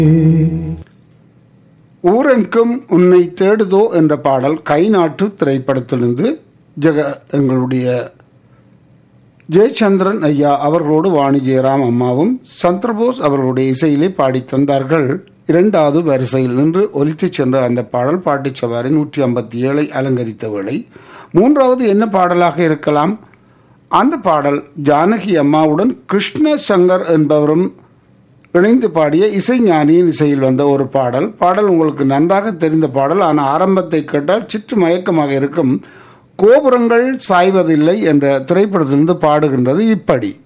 ஊரெங்கும் உன்னை தேடுதோ என்ற பாடல் கை நாட்டு திரைப்படத்திலிருந்து ஜெக எங்களுடைய ஜெயச்சந்திரன் ஐயா அவர்களோடு வாணி ஜெயராம் அம்மாவும் சந்திரபோஸ் அவர்களுடைய இசையிலே பாடித் தந்தார்கள் இரண்டாவது வரிசையில் நின்று ஒலித்துச் சென்ற அந்த பாடல் பாட்டுச் சவாரி நூற்றி ஐம்பத்தி ஏழை அலங்கரித்த வேளை மூன்றாவது என்ன பாடலாக இருக்கலாம் அந்த பாடல் ஜானகி அம்மாவுடன் கிருஷ்ண சங்கர் என்பவரும் இணைந்து பாடிய இசைஞானியின் இசையில் வந்த ஒரு பாடல் பாடல் உங்களுக்கு நன்றாக தெரிந்த பாடல் ஆனால் ஆரம்பத்தை கேட்டால் சிற்று மயக்கமாக இருக்கும் கோபுரங்கள் சாய்வதில்லை என்ற திரைப்படத்திலிருந்து பாடுகின்றது இப்படி